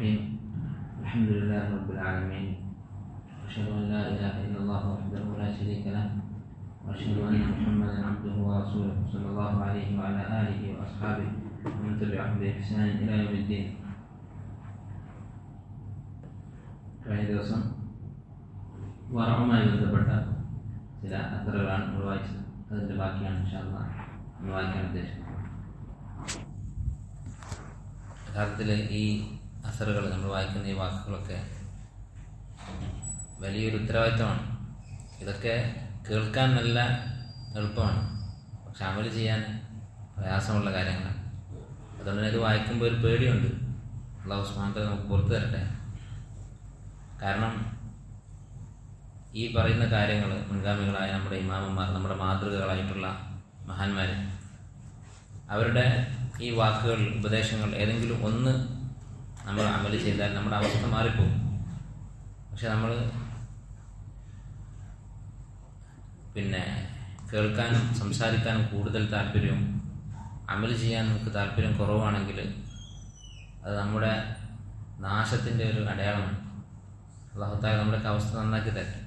الرحيم الحمد لله رب العالمين أشهد أن لا إله إلا الله وحده لا شريك له وأشهد أن محمدا عبده ورسوله صلى الله عليه وعلى آله وأصحابه ومن تبعهم بإحسان إلى يوم الدين കഴിഞ്ഞ ദിവസം വറവുമായി ബന്ധപ്പെട്ട ചില അത്തറുകളാണ് നമ്മൾ വായിച്ചത് അതിൻ്റെ ബാക്കിയാണ് ഇൻഷാല്ല നമ്മൾ വായിക്കാൻ ഉദ്ദേശിക്കുന്നത് യഥാർത്ഥത്തിൽ ഈ അസറുകൾ നമ്മൾ വായിക്കുന്ന ഈ വാക്കുകളൊക്കെ വലിയൊരു ഉത്തരവാദിത്തമാണ് ഇതൊക്കെ കേൾക്കാൻ നല്ല എളുപ്പമാണ് പക്ഷെ അമല് ചെയ്യാൻ പ്രയാസമുള്ള കാര്യങ്ങളാണ് അതുകൊണ്ട് തന്നെ ഇത് വായിക്കുമ്പോൾ ഒരു പേടിയുണ്ട് അള്ളാഹു ഉസ്മാൻ നമുക്ക് പുറത്തു തരട്ടെ കാരണം ഈ പറയുന്ന കാര്യങ്ങൾ മുൻഗാമികളായ നമ്മുടെ ഇമാമന്മാർ നമ്മുടെ മാതൃകകളായിട്ടുള്ള മഹാന്മാർ അവരുടെ ഈ വാക്കുകൾ ഉപദേശങ്ങൾ ഏതെങ്കിലും ഒന്ന് നമ്മൾ അമല് ചെയ്താൽ നമ്മുടെ അവസ്ഥ മാറിപ്പോകും പക്ഷെ നമ്മൾ പിന്നെ കേൾക്കാനും സംസാരിക്കാനും കൂടുതൽ താല്പര്യവും അമല് ചെയ്യാൻ നമുക്ക് താല്പര്യം കുറവാണെങ്കിൽ അത് നമ്മുടെ നാശത്തിൻ്റെ ഒരു അടയാളമാണ് അള്ളാഹുത്താല നമ്മുടെയൊക്കെ അവസ്ഥ നന്നാക്കി തരട്ടെ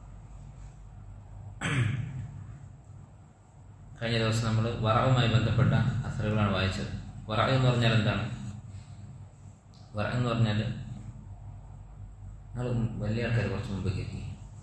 കഴിഞ്ഞ ദിവസം നമ്മൾ വറവുമായി ബന്ധപ്പെട്ട അസറുകളാണ് വായിച്ചത് വറ എന്ന് പറഞ്ഞാൽ എന്താണ് വറ എന്ന് പറഞ്ഞാൽ നിങ്ങൾ വലിയ ആൾക്കാർ കുറച്ച് മുമ്പ് കേൾക്കി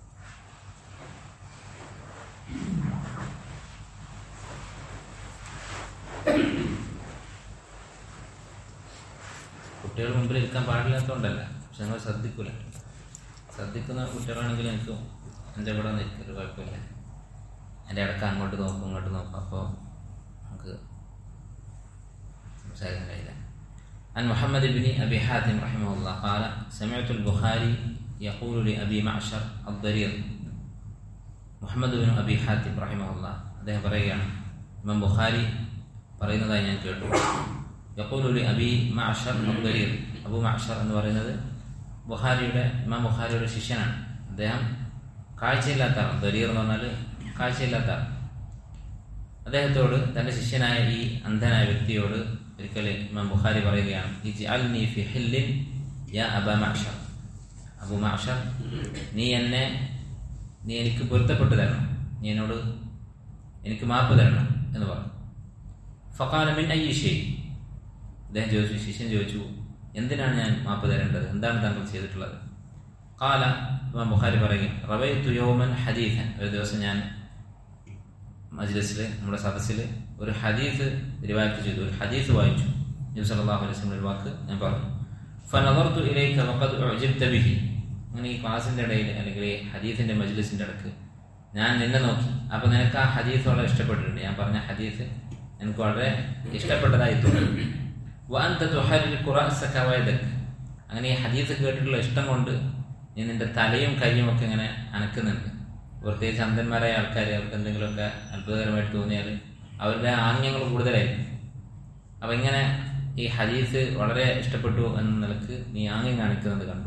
കുട്ടികൾ മുമ്പിൽ ഇരിക്കാൻ പാടില്ലാത്തതുകൊണ്ടല്ല പക്ഷെ നിങ്ങൾ ശ്രദ്ധിക്കൂല ശ്രദ്ധിക്കുന്ന കുട്ടികളാണെങ്കിൽ എനിക്ക് എൻ്റെ കൂടെ നിൽക്കൊരു കുഴപ്പമില്ല എൻ്റെ ഇടക്ക് അങ്ങോട്ട് നോക്കും ഇങ്ങോട്ട് നോക്കും അപ്പോൾ നമുക്ക് സംസാരിക്കാൻ കഴിയില്ല عن محمد بن أبي حاتم رحمه الله قال سمعت البخاري يقول لأبي معشر الضرير محمد بن أبي حاتم رحمه الله അദ്ദേഹം പറയുകയാണ് ഇമാം ബുഖാരി പറയുന്നതായി ഞാൻ കേട്ടു യഖൂലു ലി അബി മഅഷർ അബ്ദരീർ അബു മഅഷർ എന്ന് പറയുന്നത് ബുഖാരിയുടെ ഇമാം ബുഖാരിയുടെ ശിഷ്യനാണ് അദ്ദേഹം കാഴ്ചയില്ലാത്ത ആൾ ദരീർ എന്ന് പറഞ്ഞാൽ കാഴ്ചയില്ലാത്ത ആൾ അദ്ദേഹത്തോട് തൻ്റെ ശിഷ്യനായ ഈ അന്ധനായ വ്യക്തിയോട് ഒരിക്കൽ ഇമാം ബുഖാരി പറയുകയാണ് ഇജ്അൽനി ഫി ഹില്ലിൻ യാ അബ മഅഷർ അബു മഅഷർ നീ എന്നെ നീ എനിക്ക് പൊരുത്തപ്പെട്ടു തരണം നീ എന്നോട് എനിക്ക് മാപ്പ് തരണം എന്ന് പറഞ്ഞു ഫക്കാല മിൻ അയ്യഷേ അദ്ദേഹം ചോദിച്ചു ശിഷ്യൻ ചോദിച്ചു എന്തിനാണ് ഞാൻ മാപ്പ് തരേണ്ടത് എന്താണ് താങ്കൾ ചെയ്തിട്ടുള്ളത് കാല ഇമാം ബുഖാരി പറയും റവൈത്തു യോമൻ ഹദീഫൻ ഒരു ദിവസം ഞാൻ മജ്ലിസിൽ നമ്മുടെ സദസ്സിൽ ഒരു ഹദീസ് റിവായത്ത് ചെയ്തു ഒരു ഹദീസ് വായിച്ചു നബി സല്ലല്ലാഹു അലൈഹി വസല്ലം ഒരു വാക്ക് ഞാൻ പറഞ്ഞു ഫനദർതു ഇലൈക വഖദ് ഉഅജിബ്ത ബിഹി അങ്ങനെ ഈ ക്ലാസിന്റെ ഇടയിൽ അല്ലെങ്കിൽ ഈ ഹദീസിന്റെ മജ്ലിസിന്റെ ഇടക്ക് ഞാൻ നിന്നെ നോക്കി അപ്പൊ നിനക്ക് ആ ഹദീസ് വളരെ ഇഷ്ടപ്പെട്ടിട്ടുണ്ട് ഞാൻ പറഞ്ഞ ഹദീസ് എനിക്ക് വളരെ ഇഷ്ടപ്പെട്ടതായി തോന്നി വഅൻത തുഹർരികു റഅസക വയദക് അങ്ങനെ ഈ ഹദീസ് കേട്ടിട്ടുള്ള ഇഷ്ടം കൊണ്ട് നീ നിന്റെ തലയും കൈയും ഒക്കെ ഇങ്ങനെ അനക്കുന്നുണ്ട് പ്രത്യേകിച്ച് അന്ധന്മാരായ ആൾക്കാർ അവർക്ക് എന്തെങ്കിലുമൊക്കെ അത്ഭുതകരമായിട്ട് തോന്നിയാൽ അവരുടെ ആംഗ്യങ്ങൾ കൂടുതലായിരിക്കും അപ്പം ഇങ്ങനെ ഈ ഹദീസ് വളരെ ഇഷ്ടപ്പെട്ടു എന്ന നിലക്ക് നീ ആംഗ്യം കാണിക്കുന്നത് കണ്ടു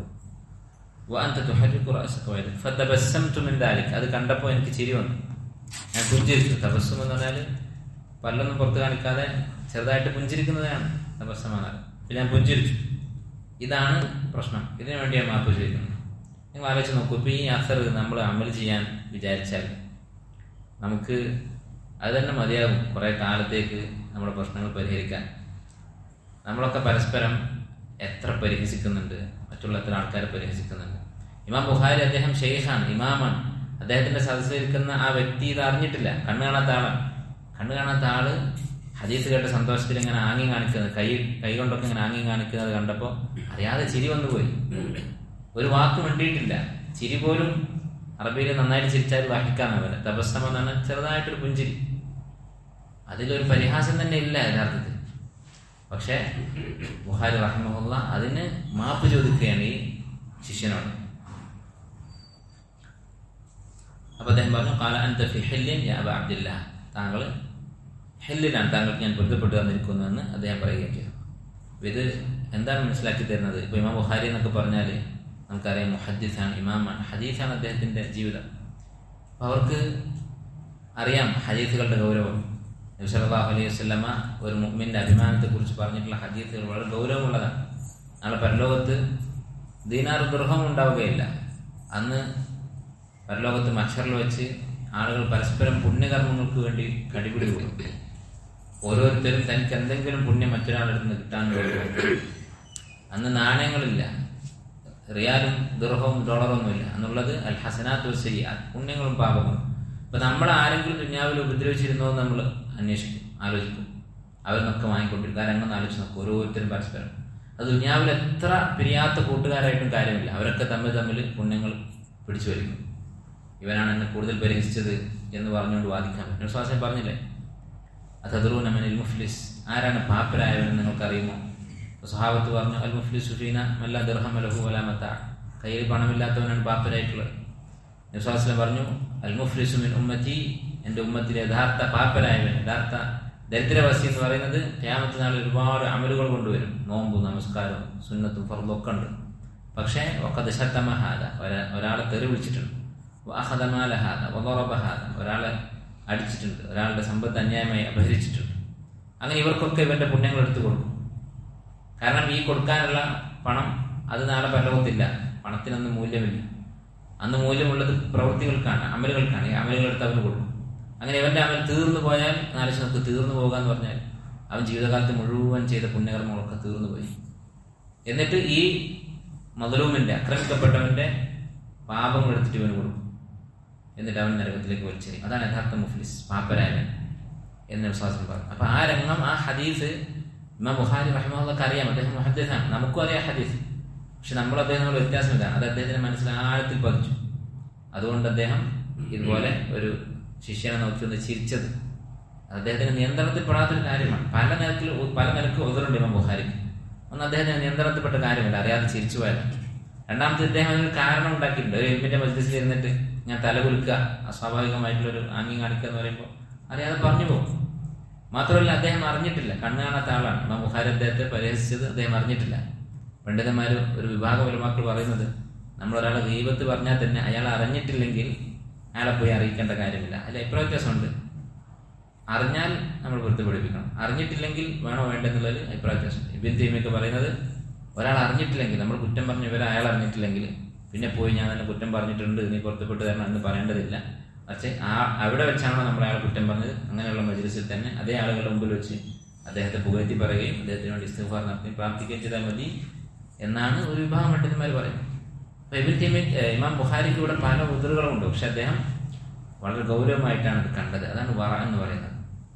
അത് കണ്ടപ്പോൾ എനിക്ക് ചിരി വന്നു ഞാൻ പുഞ്ചിരിച്ചു തപസ്സം എന്ന് പറഞ്ഞാൽ പല്ലൊന്നും പുറത്ത് കാണിക്കാതെ ചെറുതായിട്ട് പുഞ്ചിരിക്കുന്നതാണ് തപസ്സം എന്നാൽ ഞാൻ പുഞ്ചിരിച്ചു ഇതാണ് പ്രശ്നം ഇതിനു വേണ്ടിയാണ് മാപ്പ് ചോദിക്കുന്നത് നിങ്ങൾ ആലോചിച്ച് നോക്കൂ ഇപ്പം ഈ അസർ നമ്മൾ അമൽ ചെയ്യാൻ വിചാരിച്ചാൽ നമുക്ക് അത് തന്നെ മതിയാകും കുറേ കാലത്തേക്ക് നമ്മുടെ പ്രശ്നങ്ങൾ പരിഹരിക്കാൻ നമ്മളൊക്കെ പരസ്പരം എത്ര പരിഹസിക്കുന്നുണ്ട് മറ്റുള്ള എത്ര ആൾക്കാരെ പരിഹസിക്കുന്നുണ്ട് ഇമാം ബുഹാരി അദ്ദേഹം ഷെയ്ഖാണ് ഇമാമാണ് അദ്ദേഹത്തിന്റെ സദസ്സിലിരിക്കുന്ന ആ വ്യക്തി ഇത് അറിഞ്ഞിട്ടില്ല കണ്ണു കാണാത്ത ആളാണ് കണ്ണു കാണാത്ത ആള് ഹദീസ് കേട്ട സന്തോഷത്തിൽ ഇങ്ങനെ ആംഗ്യം കാണിക്കുന്നത് കൈ കൈ കൊണ്ടൊക്കെ ഇങ്ങനെ ആംഗ്യം കാണിക്കുന്നത് കണ്ടപ്പോൾ അറിയാതെ ചിരി വന്നുപോയി ഒരു വാക്ക് മിണ്ടിയിട്ടില്ല ചിരി പോലും അറബിയിൽ നന്നായിട്ട് ചിരിച്ചാൽ വാഹിക്കാന്ന് പോലെ തപസ്സമ എന്ന് പറഞ്ഞാൽ ചെറുതായിട്ടൊരു പുഞ്ചിരി അതിലൊരു പരിഹാസം തന്നെ ഇല്ല യഥാർത്ഥത്തിൽ പക്ഷേ ബുഹാരി റഹ്മുല്ല അതിന് മാപ്പ് ചോദിക്കുകയാണ് ഈ ശിഷ്യനോട് അപ്പൊ അദ്ദേഹം പറഞ്ഞു കാല അൻത ഫി ഹില്ലിൻ യാ അബ അബ്ദില്ല താങ്കൾ ഹെല്ലിലാണ് താങ്കൾക്ക് ഞാൻ പൊരുത്തപ്പെട്ടു തന്നിരിക്കുന്നതെന്ന് അദ്ദേഹം പറയുകയും ചെയ്തു ഇത് എന്താണ് മനസ്സിലാക്കി തരുന്നത് ഇപ്പൊ ഇമാം ബുഹാരി എന്നൊക്കെ പറഞ്ഞാൽ നമുക്കറിയാം മുഹദ്ദീസാണ് ഇമാമാണ് ഹദീസാണ് അദ്ദേഹത്തിന്റെ ജീവിതം അപ്പൊ അവർക്ക് അറിയാം ഹദീസുകളുടെ ഗൗരവം നബി സല്ലല്ലാഹു അലൈഹി വസല്ലമ ഒരു മുഅ്മിന്റെ അഭിമാനത്തെ കുറിച്ച് പറഞ്ഞിട്ടുള്ള ഹദീസുകൾ വളരെ ഗൗരവമുള്ളതാണ് നാളെ പരലോകത്ത് ദീനാർ ദുർഹം ഉണ്ടാവുകയില്ല അന്ന് പരലോകത്ത് മഷറിൽ വെച്ച് ആളുകൾ പരസ്പരം പുണ്യകർമ്മങ്ങൾക്ക് വേണ്ടി കടിപിടി കൂടും ഓരോരുത്തരും തനിക്ക് എന്തെങ്കിലും പുണ്യം മറ്റൊരാളുടെ നിന്ന് കിട്ടാൻ വേണ്ടി അന്ന് നാണയങ്ങളില്ല റിയാലും ദുർഹവും ഡോളറൊന്നുമില്ല എന്നുള്ളത് അൽ ഹസനാത്ത് സയ്യാത്ത് പുണ്യങ്ങളും പാപങ്ങളും ഇപ്പൊ നമ്മൾ ആരെങ്കിലും ദുന്യാവിൽ ഉപദ്രവിച്ചിരുന്നോ എന്ന് നമ്മൾ അന്വേഷിക്കും ആലോചിക്കും അവരിന്നൊക്കെ വാങ്ങിക്കൊണ്ടിരിക്കും കാരണം അങ്ങനെ ആലോചിച്ച് നോക്കും ഓരോരുത്തരും പരസ്പരം അത് ദുന്യാവിൽ എത്ര പിരിയാത്ത കൂട്ടുകാരായിട്ടും കാര്യമില്ല അവരൊക്കെ തമ്മിൽ തമ്മിൽ പുണ്യങ്ങൾ പിടിച്ചു വരും ഇവനാണ് എന്നെ കൂടുതൽ പരിഹസിച്ചത് എന്ന് പറഞ്ഞുകൊണ്ട് വാദിക്കാൻ പറ്റും ശ്വാസം പറഞ്ഞില്ലേ അതറുനമനിൽ മുഫ്ലിസ് ആരാണ് പാപ്പരായവനെന്ന് നിങ്ങൾക്കറിയുമോ സ്വഹാബത്ത് പറഞ്ഞു അൽ മുഫ്ലിസ് സുഫീന മല്ല ദർഹം അലഹു വലാമത്ത കയ്യിൽ പണമില്ലാത്തവനാണ് പാപ്പരായിട്ടുള്ളത് വിശ്വാസം പറഞ്ഞു അൽ മുഫ്ലിസു മിൻ ഉമ്മത്തി എൻ്റെ ഉമ്മത്തിലെ യഥാർത്ഥ പാപ്പരായവൻ യഥാർത്ഥ ദരിദ്രവാസി എന്ന് പറയുന്നത് ക്യാമത്ത് നാളിൽ ഒരുപാട് അമലുകൾ കൊണ്ടുവരും നോമ്പും നമസ്കാരവും സുന്നത്തും ഫർദും ഒക്കെ ഉണ്ട് പക്ഷേ ഒക്കെ ദശത്തമഹാദ ഒരാളെ തെറി വിളിച്ചിട്ടുണ്ട് വാഹദമാലഹാദ വലോറബഹാദ ഒരാളെ അടിച്ചിട്ടുണ്ട് ഒരാളുടെ സമ്പത്ത് അന്യായമായി അപഹരിച്ചിട്ടുണ്ട് അങ്ങനെ ഇവർക്കൊക്കെ ഇവന്റെ പുണ്യങ്ങൾ എടുത്തു കൊടുക്കും കാരണം ഈ കൊടുക്കാനുള്ള പണം അത് നാളെ പരലോകത്തില്ല പണത്തിനൊന്നും മൂല്യമില്ല അന്ന് മൂല്യമുള്ളത് പ്രവൃത്തികൾക്കാണ് അമലുകൾക്കാണ് ഈ അമലുകൾ എടുത്ത് അവന് കൊടുക്കും അങ്ങനെ ഇവന്റെ അമൽ തീർന്നു പോയാൽ നാല് നമുക്ക് തീർന്നു പോകാന്ന് പറഞ്ഞാൽ അവൻ ജീവിതകാലത്ത് മുഴുവൻ ചെയ്ത പുണ്യകർമ്മങ്ങളൊക്കെ തീർന്നു പോയി എന്നിട്ട് ഈ മതലൂമിന്റെ ആക്രമിക്കപ്പെട്ടവന്റെ പാപങ്ങൾ എടുത്തിട്ട് ഇവന് കൊടുക്കും എന്നിട്ട് അവൻ നരകത്തിലേക്ക് വലിച്ചെറിയും അതാണ് യഥാർത്ഥ മുഫ്ലിസ് പാപ്പരായവൻ എന്ന് വിശ്വാസം പറഞ്ഞു അപ്പൊ ആ രംഗം ആ ഹദീസ് ഇമാം ബുഹാരി റഹിമുള്ളക്ക് അറിയാം അദ്ദേഹം മുഹദ്ദീസാണ് നമുക്കും അറിയാം ഹദീസ് പക്ഷെ നമ്മൾ അദ്ദേഹത്തിനോട് വ്യത്യാസം ഇതാണ് അത് അദ്ദേഹത്തിന്റെ മനസ്സിൽ ആഴത്തിൽ പതിച്ചു അതുകൊണ്ട് അദ്ദേഹം ഇതുപോലെ ഒരു ശിഷ്യനെ നോക്കി ഒന്ന് ചിരിച്ചത് അദ്ദേഹത്തിന് നിയന്ത്രണത്തിൽപ്പെടാത്തൊരു കാര്യമാണ് പല നിരക്കിൽ പല നിലക്ക് ഒതുറുണ്ട് ഇമാം ബുഹാരിക്ക് ഒന്ന് അദ്ദേഹത്തിന് നിയന്ത്രണത്തിൽപ്പെട്ട കാര്യമില്ല അറിയാതെ ചിരിച്ചു പോയത് രണ്ടാമത്തെ ഇദ്ദേഹം അതിനൊരു കാരണം ഉണ്ടാക്കിയിട്ടുണ്ട് ഒരു എൽമിന്റെ മജ്ലിസിൽ ഇരുന്നിട്ട് ഞാൻ തല കുലുക്കുക അസ്വാഭാവികമായിട്ടുള്ള ഒരു ആംഗ്യം കാണിക്കുക എന്ന് പറയുമ്പോൾ അറിയാതെ പറഞ്ഞു പോകും മാത്രമല്ല അദ്ദേഹം അറിഞ്ഞിട്ടില്ല കണ്ണു കാണാത്ത ആളാണ് ഇമാം ബുഖാരി അദ്ദേഹത്തെ പരിഹസിച്ചത് അദ്ദേഹം അറിഞ്ഞിട്ടില്ല പണ്ഡിതന്മാർ ഒരു വിഭാഗ പരമാക്കൾ പറയുന്നത് നമ്മൾ ഒരാളെ ദൈവത്ത് പറഞ്ഞാൽ തന്നെ അയാൾ അറിഞ്ഞിട്ടില്ലെങ്കിൽ അയാളെ പോയി അറിയിക്കേണ്ട കാര്യമില്ല അതിൽ അഭിപ്രായ വ്യത്യാസമുണ്ട് അറിഞ്ഞാൽ നമ്മൾ വെറുതെ പഠിപ്പിക്കണം അറിഞ്ഞിട്ടില്ലെങ്കിൽ വേണോ വേണ്ടെന്നുള്ളതിൽ അഭിപ്രായ വ്യത്യാസം ഇബിൻ തീമിയൊക്കെ പറയുന്നത് ഒരാൾ അറിഞ്ഞിട്ടില്ലെങ്കിൽ നമ്മൾ കുറ്റം പറഞ്ഞ ഇവരെ അയാൾ അറിഞ്ഞിട്ടില്ലെങ്കിൽ പിന്നെ പോയി ഞാൻ തന്നെ കുറ്റം പറഞ്ഞിട്ടുണ്ട് നീ പുറത്തുപെട്ട് തരണം എന്ന് പറയേണ്ടതില്ല പക്ഷേ ആ അവിടെ വെച്ചാണോ നമ്മൾ അയാളെ കുറ്റം പറഞ്ഞത് അങ്ങനെയുള്ള മജ്ലിസിൽ തന്നെ അതേ ആളുകളുടെ മുമ്പിൽ വെച്ച് അദ്ദേഹത്തെ പുകഴ്ത്തി പറയുകയും അദ്ദേഹത്തിന് വേണ്ടി ഇസ്തിഫാർ നടത്തി പ്രാർത്ഥിക്കുകയും ചെയ്താൽ മതി എന്നാണ് ഒരു വിഭാഗം പണ്ഡിതന്മാർ പറയുന്നത് അപ്പൊ ഇബിൻ തീമി ഇമാം ബുഹാരിക്ക് ഇവിടെ പല ഉതിറുകളുണ്ട് പക്ഷെ അദ്ദേഹം വളരെ ഗൗരവമായിട്ടാണ് ഇത് കണ്ടത് അതാണ് വറ എന്ന് പറയുന്നത്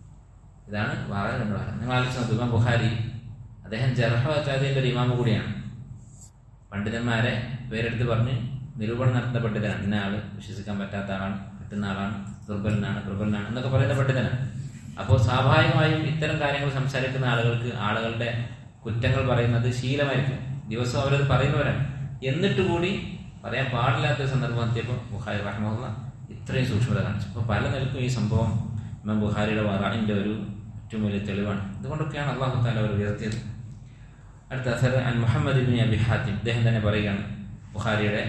ഇതാണ് വറ എന്ന് പറയുന്നത് നിങ്ങൾ ആലോചിച്ച് നോക്കൂ ഇമാം ബുഹാരി അദ്ദേഹം ജർഹത്താദിന്റെ ഒരു ഇമാമ കൂടിയാണ് പണ്ഡിതന്മാരെ പേരെടുത്ത് പറഞ്ഞ് നിരൂപണം നടത്തുന്ന പണ്ഡിതനാണ് ഇന്ന ആള് വിശ്വസിക്കാൻ പറ്റാത്ത ആളാണ് കിട്ടുന്ന ആളാണ് ദുർബലനാണ് പ്രബലനാണ് എന്നൊക്കെ പറയുന്ന പണ്ഡിതനാണ് അപ്പോൾ സ്വാഭാവികമായും ഇത്തരം കാര്യങ്ങൾ സംസാരിക്കുന്ന ആളുകൾക്ക് ആളുകളുടെ കുറ്റങ്ങൾ പറയുന്നത് ശീലമായിരിക്കും ദിവസം അവരത് പറയുന്നവരാണ് എന്നിട്ട് കൂടി പറയാൻ പാടില്ലാത്ത സന്ദർഭം എത്തിയപ്പോൾ ബുഹാരി റഹ്മുള്ള ഇത്രയും സൂക്ഷ്മത കാണിച്ചു അപ്പോൾ പല നിലക്കും ഈ സംഭവം ഇമാം ബുഹാരിയുടെ വറാണിന്റെ ഒരു ഏറ്റവും വലിയ തെളിവാണ് ഇതുകൊണ്ടൊക്കെയാണ് അള്ളാഹു താല അവർ ഉയർത്തിയത് അടുത്ത അസർ അൻ മുഹമ്മദ് ബിൻ അബി ഹാത്തിം ഇദ്ദേഹം തന്നെ പറയുകയാണ് ബുഖാരിയുടെ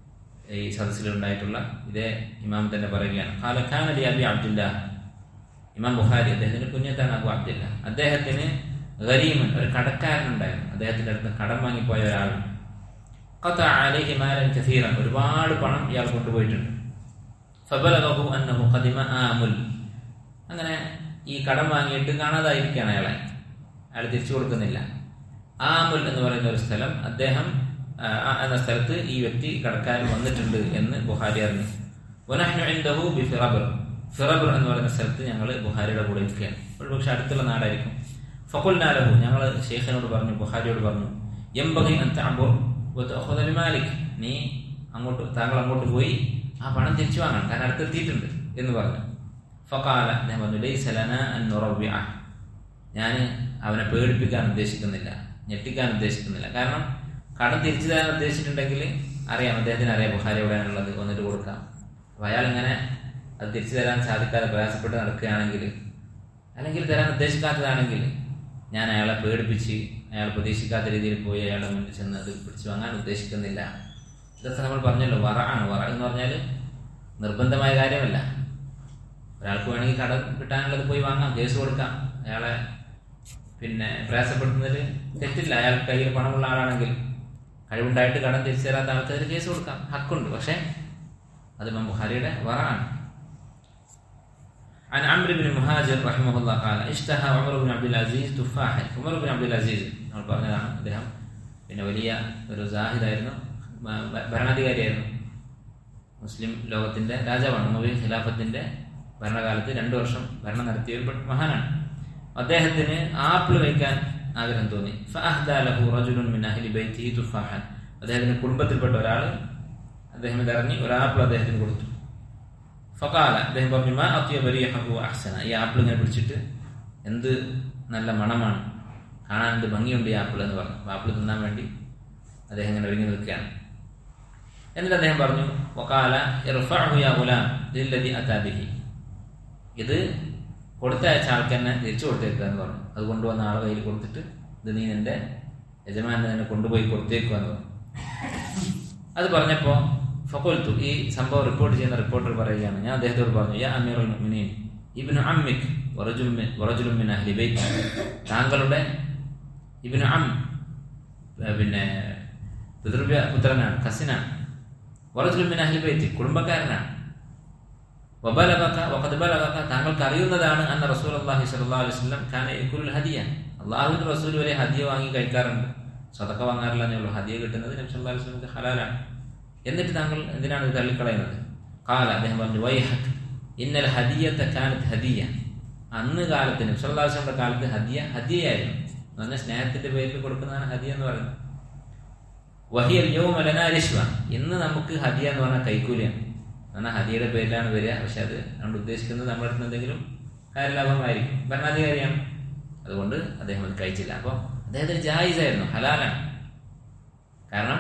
ഈ സദസ്സിലുണ്ടായിട്ടുള്ള ഇതേ ഇമാം തന്നെ പറയുകയാണ് ഖാലഖാൻ അലി അബി അബ്ദുല്ല ഇമാം ബുഖാരി അദ്ദേഹത്തിന്റെ കുഞ്ഞത്താണ് അബു അബ്ദുല്ല അദ്ദേഹത്തിന് ഗരീമൻ ഒരു കടക്കാരനുണ്ടായിരുന്നു അദ്ദേഹത്തിന്റെ അടുത്ത് കടം വാങ്ങിപ്പോയ ഒരാൾ ഖത്ത അലൈഹി മാലൻ കസീറൻ ഒരുപാട് പണം ഇയാൾ കൊണ്ടുപോയിട്ടുണ്ട് ഫബലഗഹു അന്നഹു ഖദിമ ആമുൽ അങ്ങനെ ഈ കടം വാങ്ങിയിട്ട് കാണാതായിരിക്കുകയാണ് അയാളെ അയാൾ തിരിച്ചു കൊടുക്കുന്നില്ല ആമുൽ എന്ന് പറയുന്ന ഒരു സ്ഥലം അദ്ദേഹം ആ എന്ന സ്ഥലത്ത് ഈ വ്യക്തി കടക്കാരൻ വന്നിട്ടുണ്ട് എന്ന് ബുഹാരി അറിഞ്ഞു വനഹ്നു ഇൻദഹു ബി ഫിറബർ ഫിറബർ എന്ന് പറയുന്ന സ്ഥലത്ത് ഞങ്ങൾ ബുഹാരിയുടെ കൂടെ ഇരിക്കുകയാണ് ഒരുപക്ഷെ അടുത്തുള്ള നാടായിരിക്കും ഫക്കുൽനാലഹു ഞങ്ങൾ ഷെയ്ഖിനോട് പറഞ്ഞു ബുഹാരിയോട് പറഞ്ഞു എംബകി അന്തഅബുർ വതഅഖുദ മാലിക് നീ അങ്ങോട്ട് താങ്കൾ അങ്ങോട്ട് പോയി ആ പണം തിരിച്ചു വാങ്ങണം കാരണം അടുത്തെത്തിയിട്ടുണ്ട് എന്ന് പറഞ്ഞു ഫക്കാല ഞാൻ പറഞ്ഞു ലൈസ ലനാ അൻ നുറവ്വിഅ ഞാൻ അവനെ പേടിപ്പിക്കാൻ ഉദ്ദേശിക്കുന്നില്ല ഞെട്ടിക്കാൻ ഉദ്ദേശിക്കുന്നില്ല കാരണം കടം തിരിച്ചു തരാൻ ഉദ്ദേശിച്ചിട്ടുണ്ടെങ്കിൽ അറിയാം അദ്ദേഹത്തിന് അറിയാം ബുഹാരി എവിടെയാണുള്ളത് വന്നിട്ട് കൊടുക്കാം അപ്പൊ അയാൾ ഇങ്ങനെ അത് തിരിച്ചു തരാൻ സാധിക്കാതെ പ്രയാസപ്പെട്ട് നടക്കുകയാണെങ്കിൽ അല്ലെങ്കിൽ തരാൻ ഉദ്ദേശിക്കാത്തതാണെങ്കിൽ ഞാൻ അയാളെ പേടിപ്പിച്ച് അയാൾ പ്രതീക്ഷിക്കാത്ത രീതിയിൽ പോയി അയാളുടെ മുന്നിൽ ചെന്ന് അത് പിടിച്ചു വാങ്ങാൻ ഉദ്ദേശിക്കുന്നില്ല ഇതൊക്കെ നമ്മൾ പറഞ്ഞല്ലോ വറ ആണ് വറ എന്ന് പറഞ്ഞാൽ നിർബന്ധമായ കാര്യമല്ല ഒരാൾക്ക് വേണമെങ്കിൽ കടം കിട്ടാനുള്ളത് പോയി വാങ്ങാം കേസ് കൊടുക്കാം അയാളെ പിന്നെ പ്രയാസപ്പെടുത്തുന്നതിൽ തെറ്റില്ല അയാൾ കയ്യിൽ പണമുള്ള ആളാണെങ്കിൽ കഴിവുണ്ടായിട്ട് കടം തിരിച്ചു തരാത്ത ആൾക്കാർ കേസ് കൊടുക്കാം ഹക്കുണ്ട് പക്ഷേ അത് ഇമാം ബുഖാരിയുടെ വറാണ് عن عمرو بن مهاجر رحمه الله قال اشتهى عمر بن عبد العزيز تفاحا عمر بن عبد العزيز നമ്മൾ പറഞ്ഞതാണ് അദ്ദേഹം പിന്നെ വലിയ ഒരു സാഹിദായിരുന്നു ഭരണാധികാരിയായിരുന്നു മുസ്ലിം ലോകത്തിന്റെ രാജാവാണ് ഉമവി ഖിലാഫത്തിന്റെ ഭരണകാലത്ത് രണ്ടു വർഷം ഭരണം നടത്തിയ ഒരു മഹാനാണ് അദ്ദേഹത്തിന് ആപ്പിൾ കഴിക്കാൻ ആഗ്രഹം തോന്നി ഫഅഹ്ദാലഹു റജുലുൻ മിൻ അഹ്ലി ബൈത്തിഹി തുഫാഹൻ അദ്ദേഹത്തിന്റെ കുടുംബത്തിൽപ്പെട്ട ഒരാൾ അദ്ദേഹം ഇതറിഞ്ഞ് ഒരു ആപ്പിൾ അദ്ദേഹത്തിന് കൊടുത്തു ഫകാല അദ്ദേഹം പറഞ്ഞു മാ അത്യ ബരിയഹു അഹ്സന ഈ ആപ്പിൾ ഇങ്ങനെ പിടിച്ചിട്ട് എന്ത് നല്ല മണമാണ് കാണാൻ എന്ത് ഭംഗിയുണ്ട് ഈ ആപ്പിൾ എന്ന് പറഞ്ഞു ആപ്പിൾ തിന്നാൻ വേണ്ടി അദ്ദേഹം ഇങ്ങനെ ഒരുങ്ങി നിൽക്കുകയാണ് എന്നിട്ട് അദ്ദേഹം പറഞ്ഞു വക്കാല ഇർഫഅഹു യാ ഗുലാം ലില്ലദി അതാബിഹി ഇത് കൊടുത്തയച്ച ആൾക്ക് തന്നെ തിരിച്ചു കൊടുത്തേക്കുക എന്ന് പറഞ്ഞു അത് കൊണ്ടുവന്ന ആളെ കയ്യിൽ കൊടുത്തിട്ട് ഇത് നീ നിന്റെ യജമാനെ തന്നെ കൊണ്ടുപോയി കൊടുത്തേക്കുക എന്ന് പറഞ്ഞു അത് പറഞ്ഞപ്പോ ഫക്കൊൽത്തു ഈ സംഭവം റിപ്പോർട്ട് ചെയ്യുന്ന റിപ്പോർട്ടർ പറയുകയാണ് ഞാൻ അദ്ദേഹത്തോട് പറഞ്ഞു യാ അമീറുൽ മുഅ്മിനീൻ ഇബ്നു അമ്മിക് വറജുൽ മിൻ വറജുൽ മിൻ അഹ്ലി ബൈത്ത് താങ്കളുടെ ഇബ്നു അം പിന്നെ പിതൃവ്യ പുത്രനാണ് കസിനാണ് വറജുൽ മിൻ അഹ്ലി ബൈത്ത് കുടുംബക്കാരനാണ് വബലഗക വഖദ് ബലഗക താങ്കൾക്ക് അറിയുന്നതാണ് അന്ന റസൂലുള്ളാഹി സ്വല്ലല്ലാഹു അലൈഹി വസല്ലം കാന യകുലുൽ ഹദിയ അല്ലാഹുവിന്റെ റസൂൽ വരെ ഹദിയ വാങ്ങി കഴിക്കാറുണ്ട് സദക്ക വാങ്ങാറില്ല എന്നേ ഉള്ളൂ ഹദിയ കിട്ടുന്നത് നബി സല്ലല്ലാഹു അലൈഹി വസല്ലമക്ക് ഹലാലാണ് എന്നിട്ട് താങ്കൾ എന്തിനാണ് ഇത് തള്ളിക്കളയുന്നത് കാല അദ്ദേഹം പറഞ്ഞു വൈഹക് ഇന്നൽ ഹദിയത്തെ കാനത്ത് ഹദിയ അന്ന് കാലത്ത് നബി സല്ലല്ലാഹു അലൈഹി വസല്ലമയുടെ കാലത്ത് ഹദിയ ഹദിയയായിരുന്നു എന്ന് പറഞ്ഞാൽ സ്നേഹത്തിന്റെ പേരിൽ കൊടുക്കുന്നതാണ് ഹദിയ എന്ന് പറയുന്നത് വഹിയൽ യോമലനാരിഷ്വ ഇന്ന് നമുക്ക് ഹദിയ എന്ന് പറഞ്ഞാൽ കൈക്കൂലിയാണ് എന്നാൽ ഹദിയുടെ പേരിലാണ് വരിക പക്ഷെ അത് നമ്മൾ ഉദ്ദേശിക്കുന്നത് നമ്മുടെ അടുത്ത് എന്തെങ്കിലും കാര്യലാഭമായിരിക്കും ഭരണാധികാരിയാണ് അതുകൊണ്ട് അദ്ദേഹം അത് കഴിച്ചില്ല അപ്പോൾ അദ്ദേഹത്തിന് ജായിസായിരുന്നു ഹലാലാണ് കാരണം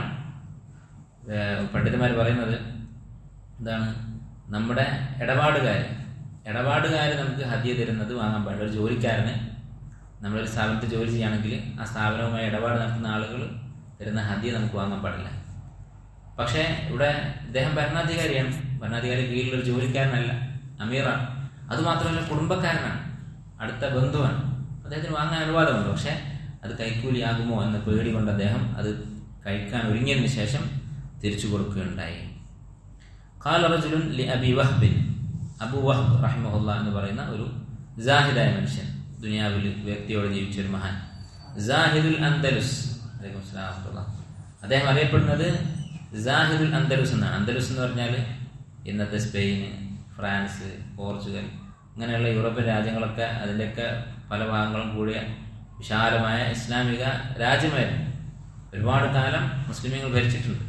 പണ്ഡിതന്മാർ പറയുന്നത് എന്താണ് നമ്മുടെ ഇടപാടുകാർ ഇടപാടുകാർ നമുക്ക് ഹദിയ തരുന്നത് വാങ്ങാൻ പാടില്ല ഒരു ജോലിക്കാരന് നമ്മളൊരു സ്ഥാപനത്തിൽ ജോലി ചെയ്യുകയാണെങ്കിൽ ആ സ്ഥാപനവുമായി ഇടപാട് നടത്തുന്ന ആളുകൾ തരുന്ന ഹദിയ നമുക്ക് വാങ്ങാൻ പാടില്ല പക്ഷേ ഇവിടെ ഇദ്ദേഹം ഭരണാധികാരിയാണ് ഭരണാധികാരി കീഴിലൊരു ജോലിക്കാരനല്ല അമീറാണ് അതുമാത്രമല്ല കുടുംബക്കാരനാണ് അടുത്ത ബന്ധുവാണ് അദ്ദേഹത്തിന് വാങ്ങാൻ അനുവാദമുണ്ട് പക്ഷെ അത് കൈക്കൂലിയാകുമോ എന്ന പേടി കൊണ്ട് അദ്ദേഹം അത് കഴിക്കാൻ ഒരുങ്ങിയതിന് ശേഷം തിരിച്ചു കൊടുക്കുകയുണ്ടായി കാലറജുലുൻ ലി അബി വഹ്ബിൻ അബു വഹബ് റഹിമഹുല്ല എന്ന് പറയുന്ന ഒരു ജാഹിദായ മനുഷ്യൻ ദുനിയാവിൽ വ്യക്തിയോട് ജീവിച്ച ഒരു മഹാൻ ജാഹിദുൽ അന്തലുസ് അലൈക്കും അസ്സലാം അദ്ദേഹം അറിയപ്പെടുന്നത് ജാഹിദുൽ അന്തലുസ് എന്നാണ് അന്തലുസ് എന്ന് പറഞ്ഞാൽ ഇന്നത്തെ സ്പെയിന് ഫ്രാൻസ് പോർച്ചുഗൽ ഇങ്ങനെയുള്ള യൂറോപ്യൻ രാജ്യങ്ങളൊക്കെ അതിൻ്റെയൊക്കെ പല ഭാഗങ്ങളും കൂടിയ വിശാലമായ ഇസ്ലാമിക രാജ്യമായിരുന്നു ഒരുപാട് കാലം മുസ്ലിമീങ്ങൾ ഭരിച്ചിട്ടുണ്ട്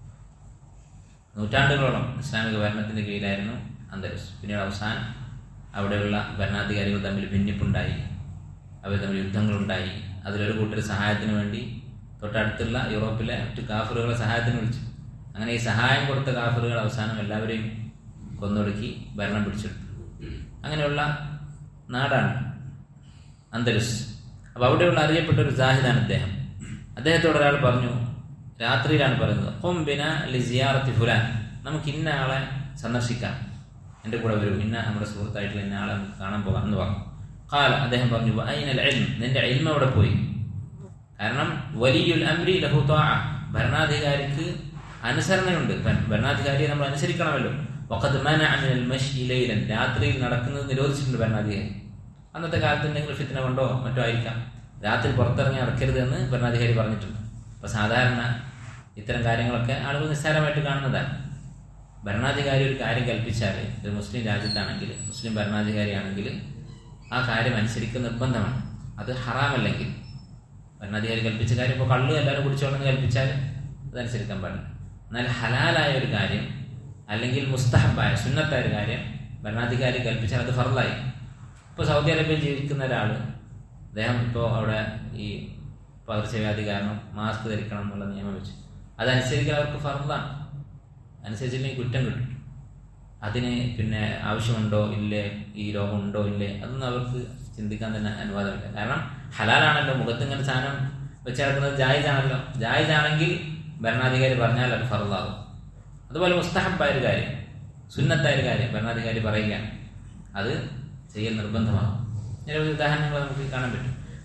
നൂറ്റാണ്ടുകളോളം ഇസ്ലാമിക ഭരണത്തിന്റെ കീഴിലായിരുന്നു അന്തരീഷ് പിന്നീട് അവസാനം അവിടെയുള്ള ഭരണാധികാരികൾ തമ്മിൽ ഭിന്നിപ്പുണ്ടായി അവർ തമ്മിൽ യുദ്ധങ്ങളുണ്ടായി അതിലൊരു കൂട്ടർ സഹായത്തിന് വേണ്ടി തൊട്ടടുത്തുള്ള യൂറോപ്പിലെ മറ്റു കാഫറുകളെ സഹായത്തിന് വിളിച്ചു അങ്ങനെ ഈ സഹായം കൊടുത്ത കാഫറുകൾ അവസാനം എല്ലാവരെയും കൊന്നൊടുക്കി ഭരണം പിടിച്ചെടുത്തു അങ്ങനെയുള്ള നാടാണ് അന്തരിസ് അപ്പൊ അവിടെയുള്ള അറിയപ്പെട്ട ഒരു ജാഹിദാണ് അദ്ദേഹം അദ്ദേഹത്തോട് ഒരാൾ പറഞ്ഞു രാത്രിയിലാണ് പറയുന്നത് കൊമ്പിന ലിസിയാറത്തി ഫുലാൻ നമുക്ക് ഇന്ന ആളെ സന്ദർശിക്കാം എൻ്റെ കൂടെ വരൂ ഇന്ന നമ്മുടെ സുഹൃത്തായിട്ടുള്ള ഇന്ന ആളെ നമുക്ക് കാണാൻ പോകാം എന്ന് പറഞ്ഞു കാല അദ്ദേഹം പറഞ്ഞു അയിനൽ എൽം നിന്റെ എൽമ അവിടെ പോയി കാരണം വലിയുൽ അംരി ലഹു ഭരണാധികാരിക്ക് അനുസരണയുണ്ട് ഭരണാധികാരിയെ നമ്മൾ അനുസരിക്കണമല്ലോ വഖദ് മനഅ മിനൽ മശ്യി ലൈലൻ രാത്രിയിൽ നടക്കുന്നത് നിരോധിച്ചിട്ടുണ്ട് ഭരണാധികാരി അന്നത്തെ കാലത്ത് എന്തെങ്കിലും ഫിത്തന കൊണ്ടോ മറ്റോ ആയിരിക്കാം രാത്രി പുറത്തിറങ്ങി നടക്കരുത് എന്ന് ഭരണാധികാരി പറഞ്ഞിട്ടുണ്ട് അപ്പൊ സാധാരണ ഇത്തരം കാര്യങ്ങളൊക്കെ ആളുകൾ നിസ്സാരമായിട്ട് കാണുന്നതാണ് ഭരണാധികാരി ഒരു കാര്യം കൽപ്പിച്ചാൽ ഒരു മുസ്ലിം രാജ്യത്താണെങ്കിൽ മുസ്ലിം ഭരണാധികാരിയാണെങ്കിൽ ആ കാര്യം അനുസരിക്കുന്ന നിർബന്ധമാണ് അത് ഹറാമല്ലെങ്കിൽ ഭരണാധികാരി കൽപ്പിച്ച കാര്യം ഇപ്പോൾ കള്ളു എല്ലാവരും കുടിച്ചോളെന്ന് കൽപ്പിച്ചാൽ അതനുസരിക്കാൻ പാടില്ല എന്നാൽ ഹലാലായ ഒരു കാര്യം അല്ലെങ്കിൽ മുസ്തഹബായ സുന്നത്തായ ഒരു കാര്യം ഭരണാധികാരി കൽപ്പിച്ചാൽ അത് ഫറലായി ഇപ്പോൾ സൗദി അറേബ്യയിൽ ജീവിക്കുന്ന ഒരാൾ അദ്ദേഹം ഇപ്പോൾ അവിടെ ഈ പകർച്ചവ്യാധി കാരണം മാസ്ക് ധരിക്കണം എന്നുള്ള നിയമം വെച്ചു അതനുസരിക്കാൻ അവർക്ക് ഫറലാണ് അനുസരിച്ചില്ലെങ്കിൽ കുറ്റം കിട്ടും അതിന് പിന്നെ ആവശ്യമുണ്ടോ ഇല്ലേ ഈ രോഗമുണ്ടോ ഇല്ലേ അതൊന്നും അവർക്ക് ചിന്തിക്കാൻ തന്നെ അനുവാദമില്ല കാരണം ഹലാലാണല്ലോ മുഖത്ത് ഇങ്ങനെ സാധനം വെച്ചെടുക്കുന്നത് ജായിജാണല്ലോ ജായിജാണെങ്കിൽ ഭരണാധികാരി പറഞ്ഞാൽ അത് ഫറലാകും അതുപോലെ മുസ്തഹബായ ഒരു കാര്യം സുന്നത്തായ ഒരു കാര്യം ഭരണാധികാരി പറയുകയാണ് അത് ചെയ്യൽ നിർബന്ധമാകും നിരവധി ഉദാഹരണങ്ങൾ നമുക്ക് കാണാൻ പറ്റും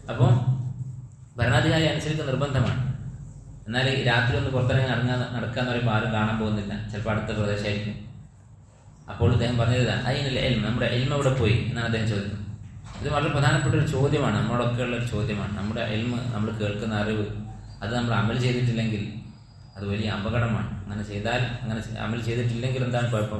അപ്പോൾ ഭരണാധികാരി അനുസരിക്കുന്ന നിർബന്ധമാണ് എന്നാൽ ഈ രാത്രി ഒന്ന് പുറത്തിറങ്ങി നടങ്ങാൻ നടക്കുക എന്ന് പറയുമ്പോൾ ആരും കാണാൻ പോകുന്നില്ല ചിലപ്പോൾ അടുത്ത പ്രദേശമായിരിക്കും അപ്പോൾ ഇദ്ദേഹം പറഞ്ഞത് അതിനുള്ള എൽമ നമ്മുടെ എൽമ ഇവിടെ പോയി എന്നാണ് അദ്ദേഹം ചോദിക്കുന്നത് ഇത് വളരെ പ്രധാനപ്പെട്ട ഒരു ചോദ്യമാണ് നമ്മളൊക്കെ ഉള്ള ഒരു ചോദ്യമാണ് നമ്മുടെ എൽമ നമ്മൾ കേൾക്കുന്ന അറിവ് അത് നമ്മൾ അമൽ ചെയ്തിട്ടില്ലെങ്കിൽ അത് വലിയ അപകടമാണ് അങ്ങനെ ചെയ്താൽ അങ്ങനെ ചെ- അമൽ ചെയ്തിട്ടില്ലെങ്കിൽ എന്താണ് കുഴപ്പം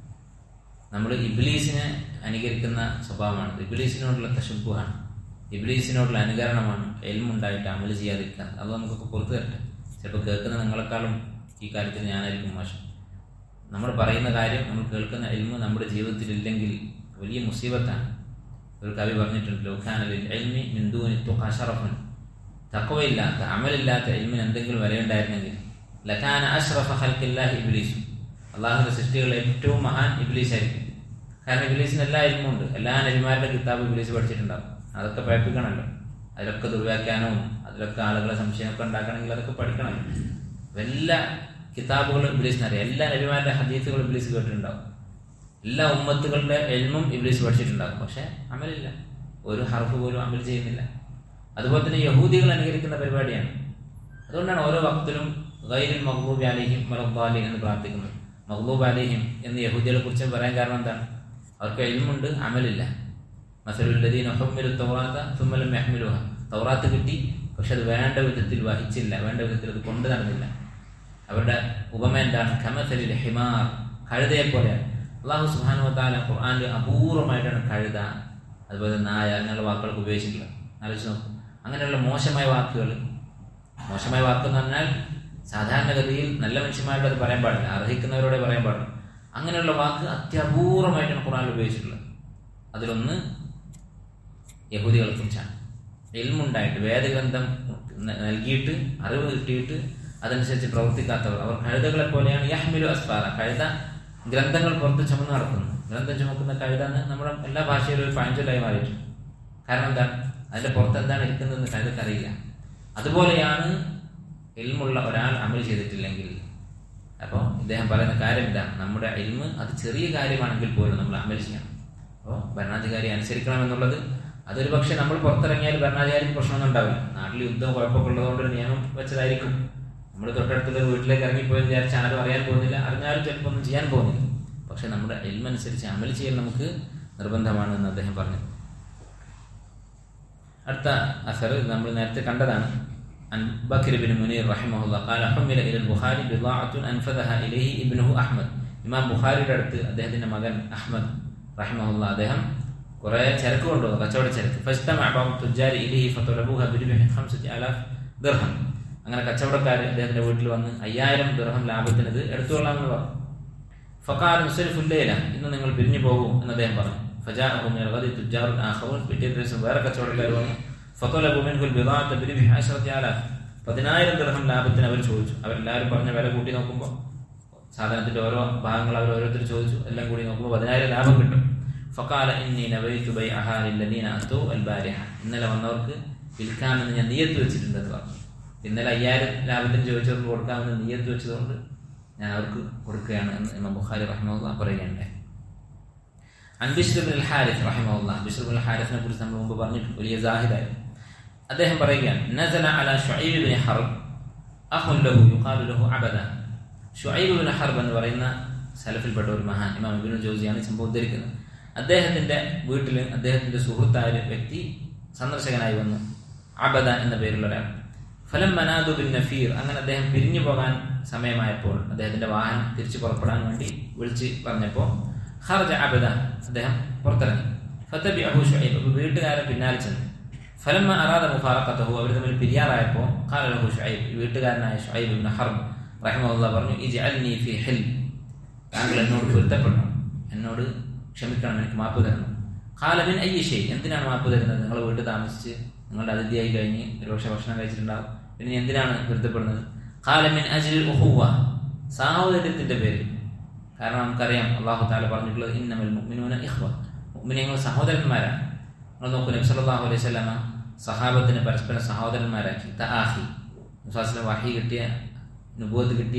നമ്മൾ ഇബ്ലീസിനെ അനുകരിക്കുന്ന സ്വഭാവമാണ് ഇബ്ലീസിനോടുള്ള തശുബുഹാണ് ഇബ്ലീസിനോടുള്ള അനുകരണമാണ് എൽമുണ്ടായിട്ട് അമൽ ചെയ്യാതിരിക്കുക അത് നമുക്കൊക്കെ പുറത്തു തരട്ടെ ചിലപ്പോൾ കേൾക്കുന്ന നിങ്ങളെക്കാളും ഈ കാര്യത്തിൽ ഞാനായിരിക്കും മോശം നമ്മൾ പറയുന്ന കാര്യം നമ്മൾ കേൾക്കുന്ന എൽമ് നമ്മുടെ ജീവിതത്തിൽ ഇല്ലെങ്കിൽ വലിയ മുസീബത്താണ് ഒരു കവി പറഞ്ഞിട്ടുണ്ട് ലോഖാനലിൽ എൽമി മിന്ദൂനി തുഖറഫൻ തക്കവയില്ലാത്ത അമലില്ലാത്ത എൽമിന് എന്തെങ്കിലും വിലയുണ്ടായിരുന്നെങ്കിൽ ലഖാന അഷ്റഫ ഹൽക്കില്ലാഹി ഇബ്ലീസും അള്ളാഹുവിന്റെ സൃഷ്ടികളിൽ ഏറ്റവും മഹാൻ ഇബ്ലീസ് ആയിരിക്കും കാരണം ഇബ്ലീസിന് എല്ലാ എൽമും ഉണ്ട് എല്ലാ നബിമാരുടെ കിതാബ് ഇബ്ലീസ് പഠിച്ചിട്ടുണ്ടാവും അതൊക്കെ പഠിപ്പിക്കണമല്ലോ അതിലൊക്കെ ദുർവ്യാഖ്യാനവും അതിലൊക്കെ ആളുകളെ സംശയമൊക്കെ ഉണ്ടാക്കണമെങ്കിൽ അതൊക്കെ പഠിക്കണം എല്ലാ കിതാബുകളും ഇബ്ലീസിന് അറിയാം എല്ലാ നബിമാരുടെ ഹദീസുകളും ഇബ്ലീസ് കേട്ടിട്ടുണ്ടാവും എല്ലാ ഉമ്മത്തുകളുടെ എൽമും ഇബ്ലീസ് പഠിച്ചിട്ടുണ്ടാകും പക്ഷെ അമലില്ല ഒരു ഹർഫ് പോലും അമൽ ചെയ്യുന്നില്ല അതുപോലെ തന്നെ യഹൂദികൾ അനുകരിക്കുന്ന പരിപാടിയാണ് അതുകൊണ്ടാണ് ഓരോ വക്തിലും ഗൈരിൽ മഹ്ബൂബ് അലിഹിം മലബാലി എന്ന് പ്രാർത്ഥിക്കുന്നത് മഹ്ബൂബ് അലിഹിം എന്ന് യഹൂദികളെ കുറിച്ച് പറയാൻ കാരണം എന്താണ് അവർക്ക് എൽമുണ്ട് അമലില്ല മസലുല്ലദീൻ ഒഹമ്മിലു തൗറാത്ത തുമ്മലും മെഹ്മിലുഹ തൗറാത്ത് കിട്ടി പക്ഷെ അത് വേണ്ട വിധത്തിൽ വഹിച്ചില്ല വേണ്ട വിധത്തിൽ അത് കൊണ്ടു നടന്നില്ല അവരുടെ ഉപമ എന്താണ് ഖമസലിൽ ഹിമാർ കഴുതയെ പോലെയാണ് അള്ളാഹു സുബാനു താല ഖുർആാനിൽ അപൂർവമായിട്ടാണ് കഴുത അതുപോലെ നായ അങ്ങനെയുള്ള വാക്കുകളൊക്കെ ഉപയോഗിച്ചിട്ടുള്ളത് ആലോചിച്ച് നോക്കും അങ്ങനെയുള്ള മോശമായ വാക്കുകൾ മോശമായ വാക്ക് എന്ന് പറഞ്ഞാൽ സാധാരണഗതിയിൽ നല്ല മനുഷ്യന്മാരോട് അത് പറയാൻ പാടില്ല അർഹിക്കുന്നവരോടെ പറയാൻ പാടില്ല അങ്ങനെയുള്ള വാക്ക് അത്യപൂർവമായിട്ടാണ് ഖുർആാനിൽ ഉപയോഗിച്ചിട്ടുള്ളത് അതിലൊന്ന് യഹൂദികളെ കുറിച്ചാണ് എൽമുണ്ടായിട്ട് വേദഗ്രന്ഥം ന- നൽകിയിട്ട് അറിവ് കിട്ടിയിട്ട് അതനുസരിച്ച് പ്രവർത്തിക്കാത്തവർ അവർ കഴുതകളെ പോലെയാണ് യഹ്മിലു അസ്ഫാറ കഴുത ഗ്രന്ഥങ്ങൾ പുറത്ത് ചുമന്ന് നടക്കുന്നു ഗ്രന്ഥം ചുമക്കുന്ന കഴുത എന്ന് നമ്മുടെ എല്ലാ ഭാഷയിലും ഒരു പഴഞ്ചൊല്ലായി മാറിയിട്ടുണ്ട് കാരണം എന്താണ് അതിന്റെ പുറത്ത് എന്താണ് ഇരിക്കുന്നതെന്ന് കഴുതക്ക് അറിയില്ല അതുപോലെയാണ് എൽമുള്ള ഒരാൾ അമൽ ചെയ്തിട്ടില്ലെങ്കിൽ അപ്പോൾ ഇദ്ദേഹം പറയുന്ന കാര്യം ഇതാണ് നമ്മുടെ എൽമ് അത് ചെറിയ കാര്യമാണെങ്കിൽ പോലും നമ്മൾ അമൽ ചെയ്യണം അപ്പോൾ ഭരണാധികാരി അനുസരിക്കണം എന്നുള്ളത് അതൊരു പക്ഷെ നമ്മൾ പുറത്തിറങ്ങിയാൽ ഭരണാധികാരിക്ക് പ്രശ്നമൊന്നും ഉണ്ടാവില്ല നാട്ടിൽ യുദ്ധം കുഴപ്പമൊക്കെ ഉള്ളതുകൊണ്ട് ഒരു നിയമം വെച്ചതായിരിക്കും നമ്മൾ തൊട്ടടുത്തുള്ള ഒരു വീട്ടിലേക്ക് ഇറങ്ങിപ്പോയെന്ന് വിചാരിച്ച് ആരും അറിയാൻ പോകുന്നില്ല അറിഞ്ഞാലും ചിലപ്പോൾ ഒന്നും ചെയ്യാൻ പോകുന്നില്ല പക്ഷെ നമ്മുടെ എൽമനുസരിച്ച് അമൽ ചെയ്യൽ നമുക്ക് നിർബന്ധമാണ് എന്ന് അദ്ദേഹം പറഞ്ഞു അടുത്ത അസർ നമ്മൾ നേരത്തെ കണ്ടതാണ് عن بكر بن منير رحمه الله قال حمل إلى البخاري بضاعة أنفذها إليه ابنه أحمد ഇമാം ബുഖാരിയുടെ അടുത്ത് അദ്ദേഹത്തിന്റെ മകൻ അഹ്മദ് റഹിമഹുല്ല അദ്ദേഹം കുറെ ചരക്ക് കൊണ്ടുവന്നു കച്ചവട ചരക്ക് ഫസ്തം അബാം തുജാരി ഇലിഹി ഫത്തുലബുഹ ബിരുബിഹി ഖംസത്തി അലാഫ് ദിർഹം അങ്ങനെ കച്ചവടക്കാർ അദ്ദേഹത്തിന്റെ വീട്ടിൽ വന്ന് അയ്യായിരം ദിർഹം ലാഭത്തിന് ഇത് എടുത്തുകൊള്ളാമെന്ന് പറഞ്ഞു ഫക്കാൽ മുസരിഫുല്ലയില ഇന്ന് നിങ്ങൾ പിരിഞ്ഞു പോകും എന്ന് അദ്ദേഹം പറഞ്ഞു ഫജാഅഹു മിനൽ ഗദി തുജാറുൻ ആഖറൂൻ പിറ്റേ ദിവസം വേറെ കച്ചവടക്കാർ വന്നു ഫത്തുലബു മിൻഹുൽ ബിദാഅത ബിരുബിഹി അശ്റത്തി അലാഫ് പതിനായിരം ദിർഹം ലാഭത്തിന് അവർ ചോദിച്ചു അവരെല്ലാവരും പറഞ്ഞ വില കൂട്ടി നോക്കുമ്പോൾ സാധനത്തിന്റെ ഓരോ ഭാഗങ്ങൾ അവർ ഓരോരുത്തർ ചോദിച്ചു എല്ലാം കൂടി നോക്കുമ്പോൾ പതിനായിരം ലാഭം കിട്ടും ഫക്കാല ഇന്നി നബൈതു ബൈ അഹാലില്ലദീന അത്തു അൽ ബാരിഹ ഇന്നലെ വന്നവർക്ക് വിൽക്കാമെന്ന് ഞാൻ നിയത്ത് വെച്ചിട്ടുണ്ട് എന്ന് പറഞ്ഞു ഇന്നലെ അയ്യായിരം ലാഭത്തിന് ചോദിച്ചവർക്ക് കൊടുക്കാമെന്ന് നിയത്ത് വെച്ചതുകൊണ്ട് ഞാൻ അവർക്ക് കൊടുക്കുകയാണ് എന്ന് ഇമാം ബുഖാരി റഹ്മുല്ല പറയുകയുണ്ടായി അൻ ബിഷ്ർ ബിൻ ഹാരിസ് റഹിമഹുല്ല ബിഷ്ർ ബിൻ ഹാരിസിനെ കുറിച്ച് നമ്മൾ മുമ്പ് പറഞ്ഞിട്ടുണ്ട് വലിയ ജാഹിദായിരുന്നു അദ്ദേഹം പറയുകയാണ് നസല അല ഷുഐബ് ബിൻ ഹർബ് അഖുൻ ലഹു യുഖാലു ലഹു അബദ ഷുഐബ് ബിൻ ഹർബ് എന്ന് പറയുന്ന സലഫിൽപ്പെട്ട ഒരു മഹാൻ ഇമാം ഇബ്നു ജൗസിയാണ് ഈ സംഭവം ഉദ്ധരിക്കുന്നത് അദ്ദേഹത്തിന്റെ വീട്ടിൽ അദ്ദേഹത്തിന്റെ സുഹൃത്തായ ഒരു വ്യക്തി സന്ദർശകനായി വന്നു അബദ എന്ന പേരുള്ള ഒരാൾ ഫലം മനാദു ബിൻ നഫീർ അങ്ങനെ അദ്ദേഹം പിരിഞ്ഞു പോകാൻ സമയമായപ്പോൾ അദ്ദേഹത്തിന്റെ വാഹനം തിരിച്ചു പുറപ്പെടാൻ വേണ്ടി വിളിച്ച് പറഞ്ഞപ്പോൾ ഖർജ അബദ അദ്ദേഹം പുറത്തിറങ്ങി ഫത്തബി അഹു ഷുഐബ് അപ്പോൾ വീട്ടുകാരെ പിന്നാലെ ചെന്നു ഫലമ്മ അറാദ മുഫാറക്കത്തഹു അവർ തമ്മിൽ പിരിയാറായപ്പോൾ ഖാല ലഹു ഷുഐബ് ഈ വീട്ടുകാരനായ ഷുഐബ് ഇബ്നു ഹർബ് റഹിമഹുല്ലാ പറഞ്ഞു ഇജ്അൽനി ഫി ഹിൽ താങ്കൾ എന്നോട് പൊരുത്തപ്പെടണം എന്നോട് ക്ഷമിക്കണം എനിക്ക് മാപ്പ് തരണം ഖാലബിൻ അയ്യഷേ എന്തിനാണ് മാപ്പ് തരുന്നത് നിങ്ങൾ വീട്ടിൽ താമസിച്ച് നിങ്ങളുടെ അതിഥിയായി കഴിഞ്ഞ് ഒരുപക്ഷെ ഭക്ഷണം കഴിച്ചിട്ടുണ്ടാവും പിന്നെ ഇനി എന്തിനാണ് പൊരുത്തപ്പെടുന്നത് ഖാലമിൻ അജിൽ ഉഹുവ സാഹോദര്യത്തിന്റെ പേരിൽ കാരണം നമുക്കറിയാം അള്ളാഹു താല പറഞ്ഞിട്ടുള്ളത് ഇന്നമൽ മുഅ്മിനൂന ഇഖ്വ മുഅ്മിനീങ്ങൾ സഹോദരന്മാരാണ് നിങ്ങൾ നോക്കൂ നബി സല്ലല്ലാഹു അലൈഹി വസല്ലമ സഹാബത്തിന് പരസ്പരം സഹോദരന്മാരാക്കി തആഹി മുസാസിലെ വഹി കിട്ടിയ നുബൂവത്ത് കിട്ടിയ